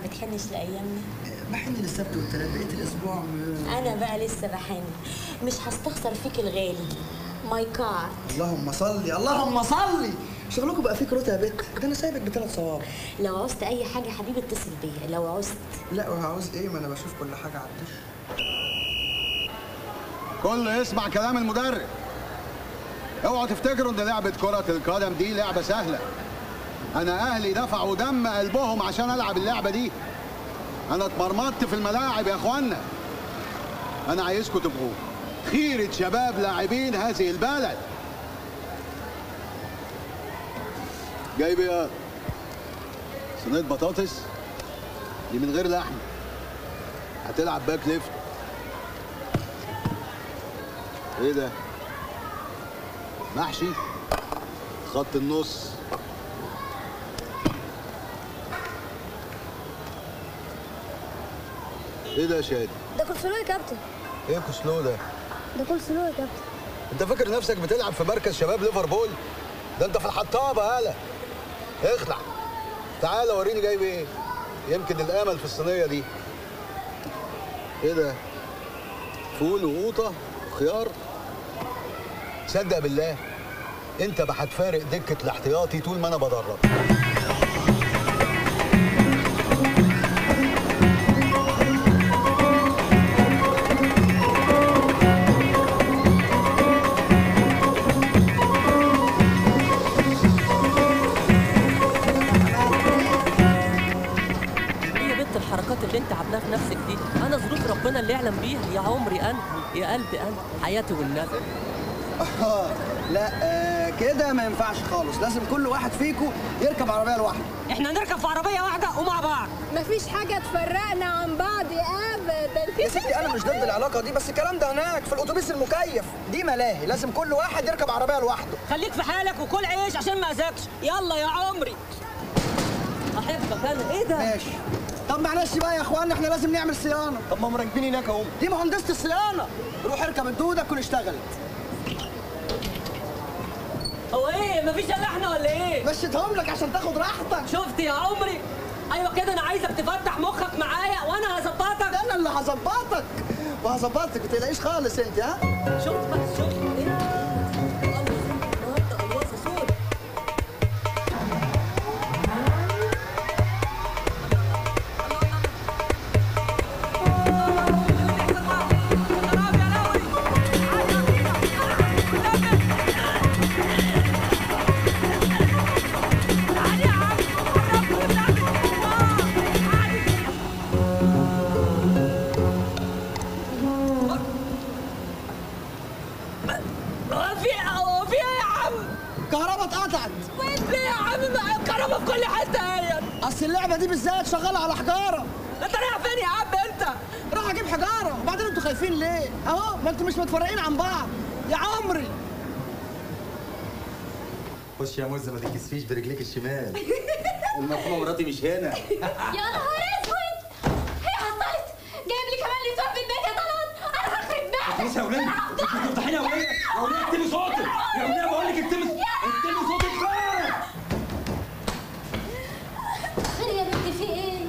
بتحنش لايامنا بحن للسبت والثلاث بقيت الاسبوع م- انا بقى لسه بحن مش هستخسر فيك الغالي ماي كار اللهم صلي اللهم صلي شغلكم بقى فيه كروت يا بت ده انا سايبك بثلاث صوابع لو عوزت اي حاجه يا حبيبي اتصل بيا لو عوزت لا وهعوز ايه ما انا بشوف كل حاجه على الدش كله يسمع كلام المدرب اوعوا تفتكروا ان لعبة كرة القدم دي لعبة سهلة انا اهلي دفعوا دم قلبهم عشان العب اللعبة دي انا اتمرمطت في الملاعب يا اخوانا انا عايزكم تبقوا خيرة شباب لاعبين هذه البلد جايب ايه يا صينية بطاطس دي من غير لحم هتلعب باك ليفت ايه ده محشي خط النص ايه ده يا شادي ده كولسلو يا كابتن ايه كسلو ده ده كولسلو يا كابتن انت فاكر نفسك بتلعب في مركز شباب ليفربول ده انت في الحطابه هلا اخلع تعال وريني جايب ايه يمكن الامل في الصينيه دي ايه ده فول وقوطه وخيار صدق بالله انت بقى هتفارق دكه الاحتياطي طول ما انا بدرب ايه يا بنت الحركات اللي انت عاملاها في نفسك دي انا ظروف ربنا اللي يعلم بيها يا عمري انا يا قلبي انا حياتي والنبي آه لا آه كده ما ينفعش خالص لازم كل واحد فيكم يركب عربيه لوحده احنا نركب في عربيه واحده ومع بعض مفيش حاجة تفرقنا عن بعض يا أبدا يا ستي انا مش ضد العلاقه دي بس الكلام ده هناك في الاتوبيس المكيف دي ملاهي لازم كل واحد يركب عربيه لوحده خليك في حالك وكل عيش عشان ما اذاكش يلا يا عمري احبك انا ايه ده ماشي طب معلش بقى يا اخوانا احنا لازم نعمل صيانه طب ما هم راكبين هناك اهو دي مهندسه الصيانه روح اركب الدوده تكون اشتغلت هو ايه مفيش الا احنا ولا ايه مشيتهم لك عشان تاخد راحتك شفت يا عمري ايوه كده انا عايزك تفتح مخك معايا وانا هظبطك ده انا اللي هظبطك وهظبطك ما تقلقيش خالص انت ها شفت بقى شفت ايه النهارده الوصفه سود هو في هو في ايه يا عم؟ كهرباء اتقطعت ليه يا عم ما الكهرباء في كل حته اهي اصل اللعبه دي بالذات شغاله على حجاره انت رايح فين يا عم انت؟ راح اجيب حجاره وبعدين انتوا خايفين ليه اهو ما انتوا مش متفرقين عن بعض يا عمري خش يا مزه ما تتكسفيش برجليك الشمال المفهوم مراتي مش هنا يا نهار اسود هي حصلت جايب لي كمان نسوان في البيت يا طلعت انا هخرب بيتك بص يا ولاد انت بتفتحيني يا ولاد يا ولاد اكتمي صوتك يا ولاد بقول لك اكتمي اكتمي صوتك فين خير يا بنتي في ايه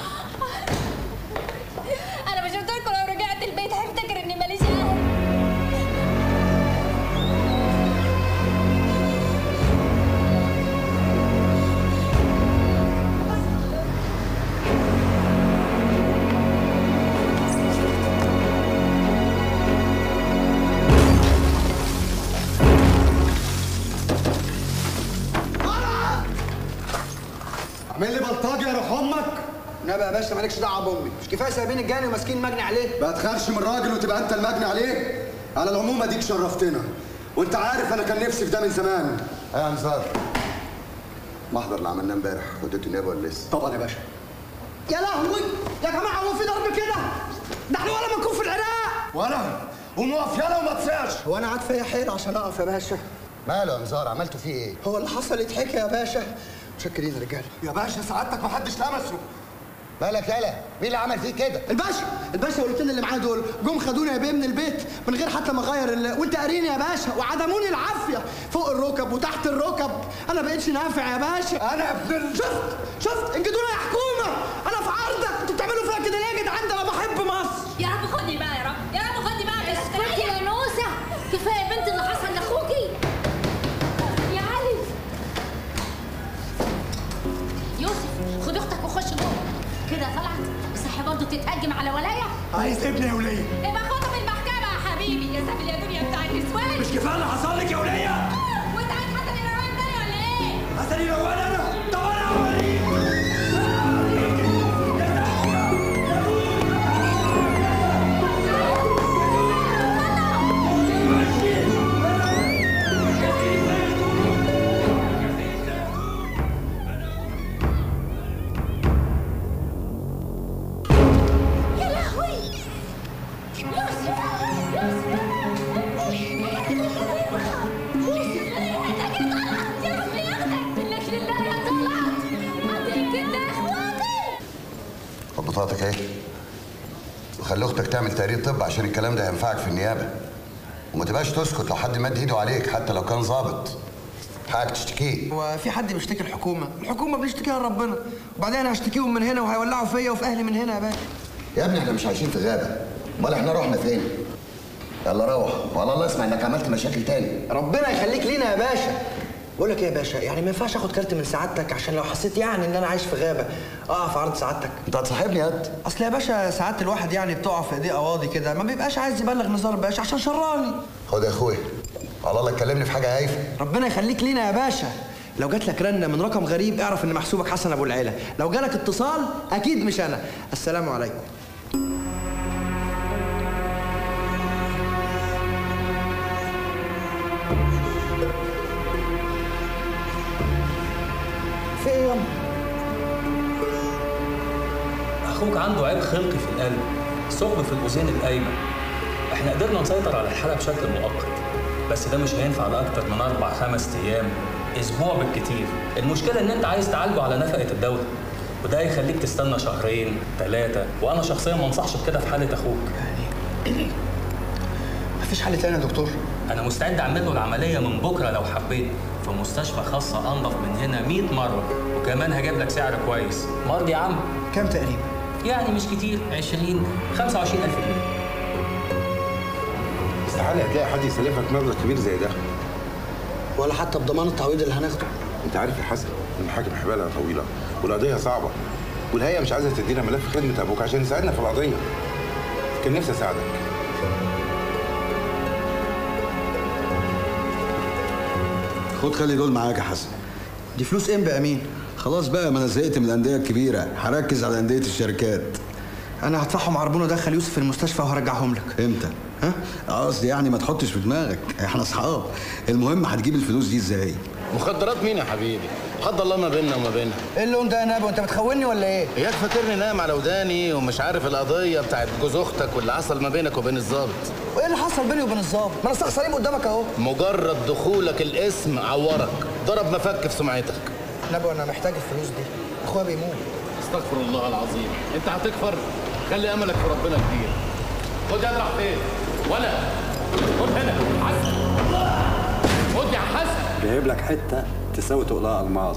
انا مش قلت لكم لو رجعت البيت هفتكر اني ماليش اهل اعمل لي بلطجي يا روح امك نبقى يا باشا مالكش دعوه بامي مش كفايه سايبين الجاني وماسكين المجني عليه ما تخافش من راجل وتبقى انت المجني عليه على العموم اديك شرفتنا وانت عارف انا كان نفسي في ده من زمان يا انصار محضر اللي عملناه امبارح وديته النيابه ولا لسه طبعا يا باشا يا لهوي يا جماعه هو في ضرب كده ده احنا ولا منكون في العراق ولا قوم اقف يلا وما تساش هو انا قاعد فيا حيل عشان اقف يا باشا ماله يا انصار عملتوا فيه ايه هو اللي حصل يتحكي يا باشا متشكرين يا رجاله يا باشا سعادتك محدش لمسه مالك يالا مين اللي عمل فيك كده الباشا الباشا والاثنين اللي معايا دول جم خدوني يا بيه من البيت من غير حتى ما اغير ال... وانت قاريني يا باشا وعدموني العافيه فوق الركب وتحت الركب انا بقيتش نافع يا باشا انا ابن ال- شفت شفت انجدونا يا حكومه انا في عار كده يا طلعت صح برضه تتهجم على ولايه عايز ابني يا وليه يبقى خطب المحكمه يا حبيبي يا سبيل يا دنيا بتاع النسوان مش كفايه اللي حصل لك يا وليه وانت عايز حسن الروان تاني ولا ايه؟ حسن يروان انا طب انا هوريك يا لهوي يوسف خد بطاقتك اهي وخلي اختك تعمل تقرير طب عشان الكلام ده هينفعك في النيابه وما تبقاش تسكت لو حد مد ايده عليك حتى لو كان ظابط حقك تشتكيه هو في حد بيشتكي الحكومه الحكومه بنشتكيها لربنا وبعدين انا هشتكيهم من هنا وهيولعوا فيا وفي اهلي من هنا يا باشا يا ابني احنا مش عايشين في غابه امال احنا رحنا فين يلا روح والله الله اسمع انك عملت مشاكل تاني ربنا يخليك لينا يا باشا بقول لك ايه يا باشا يعني ما ينفعش اخد كارت من سعادتك عشان لو حسيت يعني ان انا عايش في غابه اقف في عرض سعادتك انت هتصاحبني يا قد اصل يا باشا ساعات الواحد يعني بتقع في ايديه قواضي كده ما بيبقاش عايز يبلغ نزار باشا عشان شراني خد يا اخويا على الله تكلمني في حاجه هايفه ربنا يخليك لينا يا باشا لو جات لك رنه من رقم غريب اعرف ان محسوبك حسن ابو العيله لو جالك اتصال اكيد مش انا السلام عليكم في ايه ياما اخوك عنده عيب خلقي في القلب ثقب في الاذين الايمن احنا قدرنا نسيطر على الحاله بشكل مؤقت بس ده مش هينفع لاكتر من اربع خمس ايام اسبوع بالكتير المشكله ان انت عايز تعالجه على نفقه الدوله وده هيخليك تستنى شهرين ثلاثه وانا شخصيا ما انصحش بكده في حاله اخوك مفيش حل تاني يا دكتور انا مستعد اعمل له العمليه من بكره لو حبيت في مستشفى خاصه انضف من هنا 100 مره وكمان هجيب لك سعر كويس مرضي يا عم كام تقريبا يعني مش كتير 20 25000 جنيه استحالة هتلاقي حد يسلفك مبلغ كبير زي ده ولا حتى بضمان التعويض اللي هناخده انت عارف يا حسن المحاكم حبالها طويلة والقضية صعبة والهيئة مش عايزة تدينا ملف خدمة ابوك عشان يساعدنا في القضية كان نفسي اساعدك خد خلي دول معاك يا حسن دي فلوس ايه بقى مين خلاص بقى ما انا زهقت من الانديه الكبيره هركز على انديه الشركات انا هدفعهم عربون وادخل يوسف المستشفى وهرجعهم لك امتى ها قصدي يعني ما تحطش في دماغك احنا اصحاب المهم هتجيب الفلوس دي ازاي مخدرات مين يا حبيبي؟ حد الله ما بيننا وما بينها ايه اللون ده يا نبي وانت بتخوني ولا ايه اياك فاكرني نايم على وداني ومش عارف القضيه بتاعت جوز اختك واللي حصل ما بينك وبين الظابط وايه اللي حصل بيني وبين الظابط ما انا صح سليم قدامك اهو مجرد دخولك الاسم عورك ضرب مفك في سمعتك نبي انا محتاج الفلوس دي اخويا بيموت استغفر الله العظيم انت هتكفر خلي املك في ربنا كبير خد يا راح فين ولا خد هنا حسن خد يا حسن جايب لك حته تساوي تقلها الماس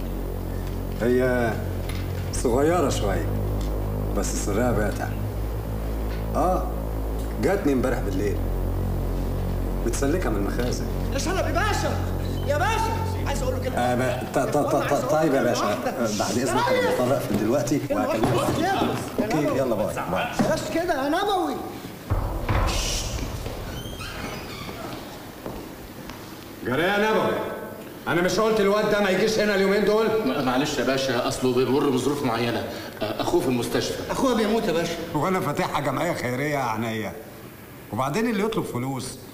هي صغيره شويه بس سرها باتع اه جاتني امبارح بالليل متسلكه من المخازن يا شلبي باشا يا باشا عايز اقول له كده آه ما- ط- ط- ط- ط- طيب يا باشا آه، بعد اذنك انا مضطر اقفل دلوقتي وهكلمك بس كده اوكي يلا باي باي بس كده يا نبوي جرى يا نبوي انا مش قلت الواد ده ما يجيش هنا اليومين دول معلش يا باشا اصله بيمر بظروف معينه اخوه في المستشفى اخويا بيموت يا باشا وانا فاتحها جمعيه خيريه يا عينيا وبعدين اللي يطلب فلوس